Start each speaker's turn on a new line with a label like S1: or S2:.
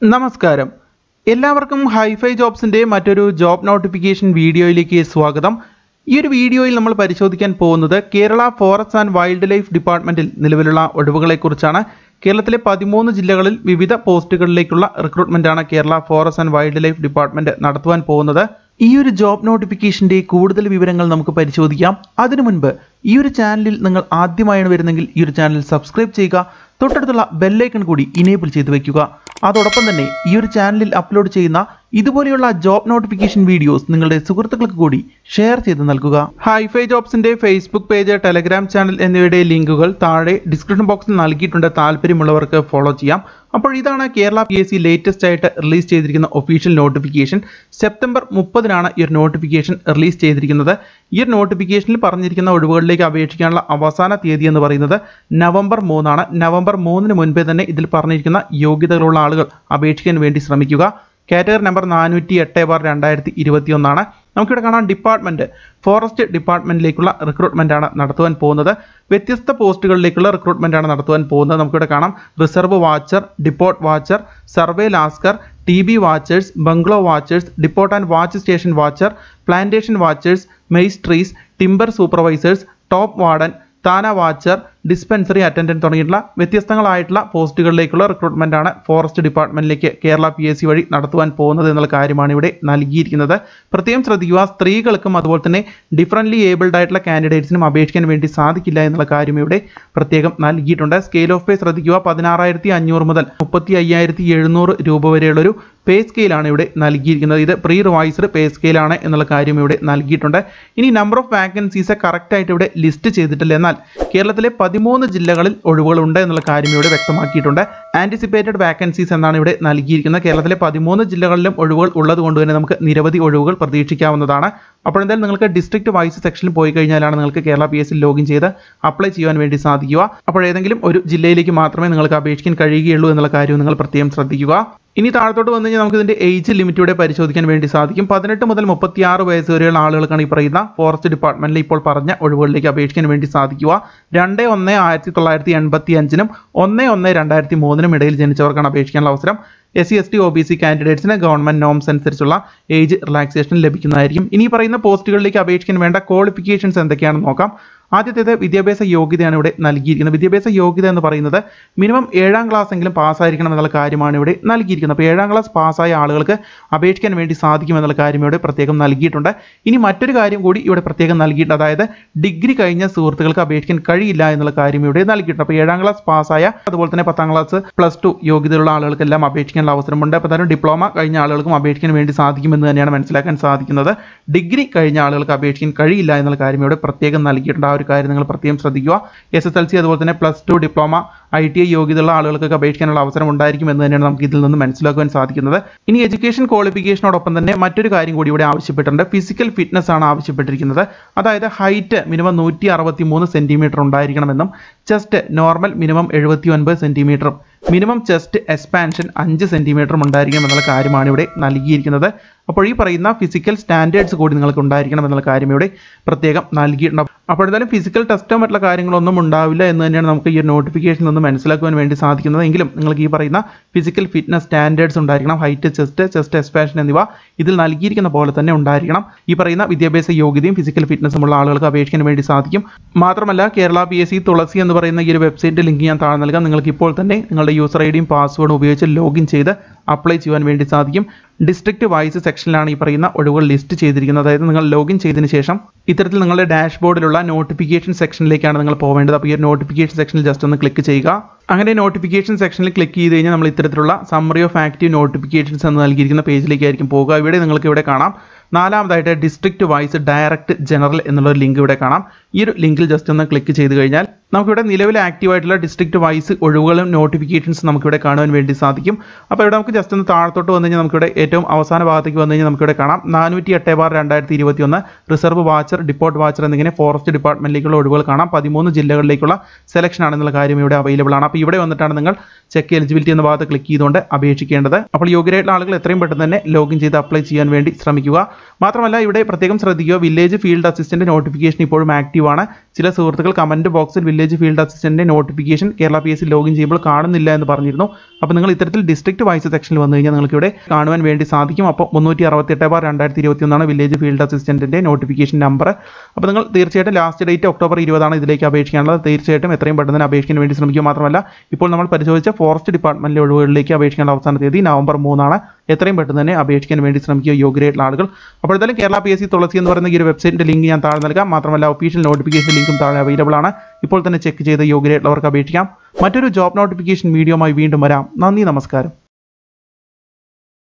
S1: നമസ്കാരം എല്ലാവർക്കും ഹൈഫൈ ജോബ്സിൻ്റെ മറ്റൊരു ജോബ് നോട്ടിഫിക്കേഷൻ വീഡിയോയിലേക്ക് സ്വാഗതം ഈ ഒരു വീഡിയോയിൽ നമ്മൾ പരിശോധിക്കാൻ പോകുന്നത് Kerala forest and wildlife ഡിപ്പാർട്ട്മെൻറ്റിൽ നിലവിലുള്ള ഒഴിവുകളെക്കുറിച്ചാണ് കേരളത്തിലെ പതിമൂന്ന് ജില്ലകളിൽ വിവിധ പോസ്റ്റുകളിലേക്കുള്ള റിക്രൂട്ട്മെൻറ്റാണ് Kerala forest and wildlife department നടത്തുവാൻ പോകുന്നത് ഈ ഒരു ജോബ് നോട്ടിഫിക്കേഷൻ്റെ കൂടുതൽ വിവരങ്ങൾ നമുക്ക് പരിശോധിക്കാം അതിനു മുൻപ് ഈ ഒരു ചാനലിൽ നിങ്ങൾ ആദ്യമായാണ് വരുന്നെങ്കിൽ ഈ ഒരു ചാനൽ സബ്സ്ക്രൈബ് ചെയ്യുക തൊട്ടടുത്തുള്ള ബെല്ലൈക്കൺ കൂടി ഇനേബിൾ ചെയ്ത് വെക്കുക അതോടൊപ്പം തന്നെ ഈ ഒരു ചാനലിൽ അപ്ലോഡ് ചെയ്യുന്ന ഇതുപോലെയുള്ള ജോബ് നോട്ടിഫിക്കേഷൻ വീഡിയോസ് നിങ്ങളുടെ സുഹൃത്തുക്കൾക്ക് കൂടി ഷെയർ ചെയ്ത് നൽകുക ഹൈഫൈ ജോബ്സിന്റെ ഫേസ്ബുക്ക് പേജ് ടെലഗ്രാം ചാനൽ എന്നിവയുടെ ലിങ്കുകൾ താഴെ ഡിസ്ക്രിപ്ഷൻ ബോക്സിൽ നൽകിയിട്ടുണ്ട് താല്പര്യമുള്ളവർക്ക് ഫോളോ ചെയ്യാം അപ്പോൾ ഇതാണ് Kerala P S C latest ആയിട്ട് റിലീസ് ചെയ്തിരിക്കുന്ന ഒഫീഷ്യൽ നോട്ടിഫിക്കേഷൻ സെപ്റ്റംബർ മുപ്പതിനാണ് ഈ ഒരു നോട്ടിഫിക്കേഷൻ റിലീസ് ചെയ്തിരിക്കുന്നത് ഈ ഒരു നോട്ടിഫിക്കേഷനിൽ പറഞ്ഞിരിക്കുന്ന ഒഴിവുകളിലേക്ക് അപേക്ഷിക്കാനുള്ള അവസാന തീയതി എന്ന് പറയുന്നത് നവംബർ മൂന്നാണ് നവംബർ മൂന്നിന് മുൻപേ തന്നെ ഇതിൽ പറഞ്ഞിരിക്കുന്ന യോഗ്യതകളുള്ള ആളുകൾ അപേക്ഷിക്കാൻ വേണ്ടി ശ്രമിക്കുക കാറ്റഗറി നമ്പർ നാനൂറ്റി എട്ട് ബാർ രണ്ടായിരത്തി ഇരുപത്തി ഒന്നാണ് നമുക്കിവിടെ കാണാം ഡിപ്പാർട്ട്മെന്റ് ഫോറസ്റ്റ് ഡിപ്പാർട്ട്മെന്റിലേക്കുള്ള റിക്രൂട്ട്മെന്റ് ആണ് നടത്തുവാൻ പോകുന്നത് വ്യത്യസ്ത പോസ്റ്റുകളിലേക്കുള്ള റിക്രൂട്ട്മെന്റ് ആണ് നടത്തുവാൻ പോകുന്നത് നമുക്കിവിടെ കാണാം reserve watcher depot watcher survey lascar T B watchers bungalow watchers depot and watch station watcher plantation watchers maistries timber supervisors top warden thana watcher dispensary attendant തുടങ്ങിയിട്ടുള്ള വ്യത്യസ്തങ്ങളായിട്ടുള്ള പോസ്റ്റുകളിലേക്കുള്ള റിക്രൂട്ട്മെന്റ് ആണ് ഫോറസ്റ്റ് ഡിപ്പാർട്ട്മെന്റിലേക്ക് കേരള പി എസ് സി വഴി നടത്തുവാൻ പോകുന്നത് എന്നുള്ള കാര്യമാണ് ഇവിടെ നൽകിയിരിക്കുന്നത് പ്രത്യേകം ശ്രദ്ധിക്കുക സ്ത്രീകൾക്കും അതുപോലെ തന്നെ ഡിഫറൻ്റ്ലി ഏബിൾഡ് ആയിട്ടുള്ള കാൻഡിഡേറ്റ്സിനും അപേക്ഷിക്കാൻ വേണ്ടി സാധിക്കില്ല എന്നുള്ള കാര്യം ഇവിടെ പ്രത്യേകം നൽകിയിട്ടുണ്ട് സ്കെയിൽ ഓഫ് പേ ശ്രദ്ധിക്കുക പതിനാറായിരത്തി അഞ്ഞൂറ് മുതൽ മുപ്പത്തി അയ്യായിരത്തി എഴുന്നൂറ് രൂപ വരെയുള്ളൊരു പേ സ്കെയിലാണ് ഇവിടെ നൽകിയിരിക്കുന്നത് ഇത് പ്രീ റിവൈസ്ഡ് പേ സ്കെയിലാണ് എന്നുള്ള കാര്യം ഇവിടെ നൽകിയിട്ടുണ്ട് ഇനി നമ്പർ ഓഫ് വാക്കൻസീസ് കറക്റ്റ് ആയിട്ട് ഇവിടെ ലിസ്റ്റ് ചെയ്തിട്ടില്ല എന്നാൽ കേരളത്തിലെ പതിമൂന്ന് ജില്ലകളിൽ ഒഴിവുകളുണ്ട് എന്നുള്ള കാര്യം ഇവിടെ വ്യക്തമാക്കിയിട്ടുണ്ട് ആന്റിസിപ്പേറ്റഡ് വാക്കൻസീസ് എന്നാണ് ഇവിടെ നൽകിയിരിക്കുന്നത് കേരളത്തിലെ പതിമൂന്ന് ജില്ലകളിലും ഒഴിവുകൾ ഉള്ളത് കൊണ്ട് തന്നെ നമുക്ക് നിരവധി ഒഴിവുകൾ പ്രതീക്ഷിക്കാവുന്നതാണ് അപ്പോൾ എന്തായാലും നിങ്ങൾക്ക് ഡിസ്ട്രിക്ട് വൈസ് സെക്ഷനിൽ പോയി കഴിഞ്ഞാലാണ് നിങ്ങൾക്ക് കേരള പി എസ് ലോഗിൻ ചെയ്ത് അപ്ലൈ ചെയ്യാൻ വേണ്ടി സാധിക്കുക അപ്പോൾ ഏതെങ്കിലും ഒരു ജില്ലയിലേക്ക് മാത്രമേ നിങ്ങൾക്ക് അപേക്ഷിക്കാൻ കഴിയുകയുള്ളൂ എന്നുള്ള കാര്യം നിങ്ങൾ പ്രത്യേകം ശ്രദ്ധിക്കുക ഇനി താഴത്തോട്ട് വന്നു കഴിഞ്ഞാൽ നമുക്ക് ഇതിന്റെ ഏജ് ലിമിറ്റ് ഇവിടെ പരിശോധിക്കാൻ വേണ്ടി സാധിക്കും പതിനെട്ട് മുതൽ മുപ്പത്തിയാറ് വയസ്സ് വരെയുള്ള ആളുകൾക്കാണ് ഈ പറയുന്ന ഫോറസ്റ്റ് ഡിപ്പാർട്ട്മെന്റിൽ ഇപ്പോൾ പറഞ്ഞ ഒഴിവുകളിലേക്ക് അപേക്ഷിക്കാൻ വേണ്ടി സാധിക്കുക രണ്ട് ഒന്ന് ആയിരത്തി തൊള്ളായിരത്തി എൺപത്തി അഞ്ചിനും ഒന്ന് ഒന്ന് രണ്ടായിരത്തി മൂന്നിനും ഇടയിൽ ജനിച്ചവർക്കാണ് അപേക്ഷിക്കാനുള്ള അവസരം S C S T O B C കാൻഡിഡേറ്റ്സിന് ഗവൺമെന്റ് നോംസ് അനുസരിച്ചുള്ള ഏജ് റിലാക്സേഷൻ ലഭിക്കുന്നതായിരിക്കും ഇനി പറയുന്ന പോസ്റ്റുകളിലേക്ക് അപേക്ഷിക്കാൻ വേണ്ട ക്വാളിഫിക്കേഷൻസ് എന്തൊക്കെയാണെന്ന് നോക്കാം ആദ്യത്തേത് വിദ്യാഭ്യാസ യോഗ്യതയാണ് ഇവിടെ നൽകിയിരിക്കുന്നത് വിദ്യാഭ്യാസ യോഗ്യത എന്ന് പറയുന്നത് മിനിമം ഏഴാം ക്ലാസ് എങ്കിലും പാസ്സായിരിക്കണം എന്നുള്ള കാര്യമാണ് ഇവിടെ നൽകിയിരിക്കുന്നത് അപ്പോൾ ഏഴാം ക്ലാസ് പാസ്സായ ആളുകൾക്ക് അപേക്ഷിക്കാൻ വേണ്ടി സാധിക്കും എന്നുള്ള കാര്യം ഇവിടെ പ്രത്യേകം നൽകിയിട്ടുണ്ട് ഇനി മറ്റൊരു കാര്യം കൂടി ഇവിടെ പ്രത്യേകം നൽകിയിട്ടുണ്ട് അതായത് ഡിഗ്രി കഴിഞ്ഞ സുഹൃത്തുക്കൾക്ക് അപേക്ഷിക്കാൻ കഴിയില്ല എന്നുള്ള കാര്യം ഇവിടെ നൽകിയിട്ടുണ്ട് അപ്പോൾ ഏഴാം ക്ലാസ് പാസ്സായ അതുപോലെ തന്നെ പത്താം ക്ലാസ് പ്ലസ് ടു യോഗ്യതയുള്ള ആളുകൾക്കെല്ലാം അപേക്ഷിക്കാനുള്ള അവസരമുണ്ട് അപ്പോൾ തന്നെ ഡിപ്ലോമ കഴിഞ്ഞ ആളുകൾക്കും അപേക്ഷിക്കാൻ വേണ്ടി സാധിക്കുമെന്ന് തന്നെയാണ് മനസ്സിലാക്കാൻ സാധിക്കുന്നത് ഡിഗ്രി കഴിഞ്ഞ ആളുകൾക്ക് അപേക്ഷിക്കാൻ കഴിയില്ല എന്നുള്ള കാര്യം ഇവിടെ പ്രത്യേകം നൽകിയിട്ടുണ്ട് ആ ഒരു കാര്യം നിങ്ങൾ പ്രത്യേകം ശ്രദ്ധിക്കുക എസ് എസ് എൽ സി അതുപോലെ തന്നെ plus two diploma I T I യോഗ്യതയുള്ള ആളുകൾക്ക് അപേക്ഷിക്കാനുള്ള അവസരം ഉണ്ടായിരിക്കും എന്ന് തന്നെയാണ് നമുക്ക് ഇതിൽ നിന്ന് മനസ്സിലാക്കുവാൻ സാധിക്കുന്നത് ഇനി എഡ്യൂക്കേഷൻ ക്വാളിഫിക്കേഷനോടൊപ്പം തന്നെ മറ്റൊരു കാര്യം കൂടി ഇവിടെ ആവശ്യപ്പെട്ടിട്ടുണ്ട് ഫിസിക്കൽ ഫിറ്റ്നസ് ആണ് ആവശ്യപ്പെട്ടിരിക്കുന്നത് അതായത് ഹൈറ്റ് മിനിമം നൂറ്റി അറുപത്തി മൂന്ന് സെൻറ്റിമീറ്റർ ഉണ്ടായിരിക്കണമെന്നും ചെസ്റ്റ് നോർമൽ മിനിമം എഴുപത്തി ഒൻപത് സെൻറ്റിമീറ്ററും മിനിമം ചെസ്റ്റ് എക്സ്പാൻഷൻ അഞ്ച് സെൻറ്റിമീറ്ററും ഉണ്ടായിരിക്കണം എന്നുള്ള കാര്യമാണ് ഇവിടെ നൽകിയിരിക്കുന്നത് അപ്പോൾ ഈ പറയുന്ന ഫിസിക്കൽ സ്റ്റാൻഡേർഡ്സ് കൂടി നിങ്ങൾക്ക് ഉണ്ടായിരിക്കണം എന്നുള്ള കാര്യം ഇവിടെ പ്രത്യേകം നൽകിയിട്ടുണ്ട് അപ്പോൾ എന്തായാലും ഫിസിക്കൽ ടെസ്റ്റോ മറ്റുള്ള കാര്യങ്ങളൊന്നും ഉണ്ടാവില്ല എന്ന് തന്നെയാണ് നമുക്ക് ഈ നോട്ടിഫിക്കേഷൻ നിന്ന് മനസ്സിലാക്കുവാൻ വേണ്ടി സാധിക്കുന്നത് എങ്കിലും നിങ്ങൾക്ക് ഈ പറയുന്ന ഫിസിക്കൽ ഫിറ്റ്നസ് സ്റ്റാൻഡേർഡ്സ് ഉണ്ടായിരിക്കണം ഹൈറ്റ് ചെസ്റ്റ് ചെസ്റ്റ് എക്സ്പാൻഷൻ എന്നിവ ഇതിൽ നൽകിയിരിക്കുന്ന പോലെ തന്നെ ഉണ്ടായിരിക്കണം ഈ പറയുന്ന വിദ്യാഭ്യാസ യോഗ്യതയും ഫിസിക്കൽ ഫിറ്റ്നസും ഉള്ള ആളുകൾക്ക് അപേക്ഷിക്കാൻ വേണ്ടി സാധിക്കും മാത്രമല്ല Kerala P S C Thulasi എന്ന് പറയുന്ന ഈ ഒരു വെബ്സൈറ്റ് ലിങ്ക് ഞാൻ താഴെ നൽകാം നിങ്ങൾക്ക് ഇപ്പോൾ തന്നെ നിങ്ങളുടെ യൂസർ ഐ ഡിയും പാസ്വേഡും ഉപയോഗിച്ച് ലോഗിൻ ചെയ്ത് അപ്ലൈ ചെയ്യുവാൻ വേണ്ടി സാധിക്കും ഡിസ്ട്രിക്ട് വൈസ് സെക്ഷനിലാണ് ഈ പറയുന്ന ഒഴിവുകൾ ലിസ്റ്റ് ചെയ്തിരിക്കുന്നത് അതായത് നിങ്ങൾ ലോഗിൻ ചെയ്തതിന് ശേഷം ഇത്തരത്തിൽ നിങ്ങളുടെ ഡാഷ്ബോർഡിലുള്ള നോട്ടിഫിക്കേഷൻ സെക്ഷനിലേക്കാണ് നിങ്ങൾ പോവേണ്ടത് അപ്പോൾ ഈ ഒരു നോട്ടിഫിക്കേഷൻ സെക്ഷനിൽ ജസ്റ്റ് ഒന്ന് ക്ലിക്ക് ചെയ്യുക അങ്ങനെ നോട്ടിഫിക്കേഷൻ സെക്ഷനിൽ ക്ലിക്ക് ചെയ്ത് കഴിഞ്ഞാൽ നമ്മൾ ഇത്തരത്തിലുള്ള സമ്മറി ഓഫ് ആക്റ്റീവ് നോട്ടിഫിക്കേഷൻസ് എന്ന് നൽകിയിരിക്കുന്ന പേജിലേക്കായിരിക്കും പോകുക ഇവിടെ നിങ്ങൾക്ക് ഇവിടെ കാണാം നാലാമതായിട്ട് ഡിസ്ട്രിക്ട് വൈസ് ഡയറക്റ്റ് ജനറൽ എന്നുള്ള ഒരു ലിങ്ക് ഇവിടെ കാണാം ഈ ഒരു ലിങ്കിൽ ജസ്റ്റ് ഒന്ന് ക്ലിക്ക് ചെയ്ത് കഴിഞ്ഞാൽ നമുക്കിവിടെ നിലവിൽ ആക്റ്റീവ് ആയിട്ടുള്ള ഡിസ്ട്രിക്ട് വൈസ് ഒഴിവുകളും നോട്ടിഫിക്കേഷൻസ് നമുക്കിവിടെ കാണുവാൻ വേണ്ടി സാധിക്കും അപ്പോൾ ഇവിടെ നമുക്ക് ജസ്റ്റ് ഒന്ന് താഴത്തോട്ട് വന്നു കഴിഞ്ഞാൽ നമുക്കിവിടെ ഏറ്റവും അവസാന ഭാഗത്തേക്ക് വന്നു കഴിഞ്ഞാൽ നമുക്കിവിടെ കാണാം നാനൂറ്റി എട്ട് ബാർ രണ്ടായിരത്തി ഇരുപത്തി ഒന്ന് റിസർവ് വാച്ചർ ഡിപ്പോർട്ട് വാച്ചർ എന്നിങ്ങനെ ഫോറസ്റ്റ് ഡിപ്പാർട്ട്മെന്റിലേക്കുള്ള ഒഴിവുകൾ കാണാം പതിമൂന്ന് ജില്ലകളിലേക്കുള്ള സെലക്ഷൻ ആണെന്നുള്ള കാര്യം ഇവിടെ അവൈലബിൾ ആണ് അപ്പോൾ ഇവിടെ വന്നിട്ടാണ് നിങ്ങൾ ചെക്ക് എലിജിബിലിറ്റി എന്ന ഭാഗത്ത് ക്ലിക്ക് ചെയ്തുകൊണ്ട് അപേക്ഷിക്കേണ്ടത് അപ്പോൾ യോഗ്യരായിട്ടുള്ള ആളുകൾ എത്രയും പെട്ടെന്ന് തന്നെ ലോഗിൻ ചെയ്ത് അപ്ലൈ ചെയ്യാൻ വേണ്ടി ശ്രമിക്കുക മാത്രമല്ല ഇവിടെ പ്രത്യേകം ശ്രദ്ധിക്കുക വില്ലേജ് ഫീൽഡ് അസിസ്റ്റന്റ് നോട്ടിഫിക്കേഷൻ ഇപ്പോഴും ആക്റ്റീവ് ആണ് ചില സുഹൃത്തുക്കൾ കമന്റ് ബോക്സിൽ വില്ലേജ് ഫീൽഡ് അസിസ്റ്റന്റിന്റെ notification Kerala P S C login ചെയ്യുമ്പോൾ കാണുന്നില്ല എന്ന് പറഞ്ഞിരുന്നു അപ്പോൾ നിങ്ങൾ ഇത്തരത്തിൽ ഡിസ്ട്രിക്ട് വൈസ് സെക്ഷനിൽ വന്നു കഴിഞ്ഞാൽ നിങ്ങൾക്ക് ഇവിടെ കാണുവാൻ വേണ്ടി സാധിക്കും അപ്പോൾ മുന്നൂറ്റി അറുപത്തെട്ട് ബാർ രണ്ടായിരത്തി ഇരുപത്തി ഒന്നാണ് വില്ലേജ് ഫീൽഡ് അസിസ്റ്റന്റിന്റെ നോട്ടിഫിക്കേഷൻ നമ്പർ അപ്പോൾ നിങ്ങൾ തീർച്ചയായിട്ടും ലാസ്റ്റ് ഡേറ്റ് ഒക്ടോബർ ഇരുപതാണ് ഇതിലേക്ക് അപേക്ഷിക്കാനുള്ളത് തീർച്ചയായിട്ടും എത്രയും പെട്ടെന്ന് തന്നെ അപേക്ഷിക്കാൻ വേണ്ടി ശ്രമിക്കുക മാത്രമല്ല ഇപ്പോൾ നമ്മൾ പരിശോധിച്ച ഫോറസ്റ്റ് ഡിപ്പാർട്ട്മെന്റിലെ ഒഴിവുകളിലേക്ക് അപേക്ഷിക്കേണ്ട അവസാന തീയതി നവംബർ മൂന്നാണ് എത്രയും പെട്ടെന്ന് തന്നെ അപേക്ഷിക്കാൻ വേണ്ടി ശ്രമിക്കുക യോഗ്യരായിട്ടുള്ള ആളുകൾ അപ്പോൾ എന്തായാലും Kerala P S C Thulasi എന്ന് പറയുന്ന ഈ ഒരു വെബ്സൈറ്റിന്റെ ലിങ്ക് ഞാൻ താഴെ നൽകാം മാത്രമല്ല ഒഫീഷ്യൽ നോട്ടിഫിക്കേഷൻ ലിങ്കും താഴെ അവൈലബിൾ ആണ് ഇപ്പോൾ തന്നെ ചെക്ക് ചെയ്ത് യോഗ്യരായിട്ടുള്ളവർക്ക് അപേക്ഷിക്കാം മറ്റൊരു ജോബ് നോട്ടിഫിക്കേഷൻ വീഡിയോയുമായി വീണ്ടും വരാം നന്ദി നമസ്കാരം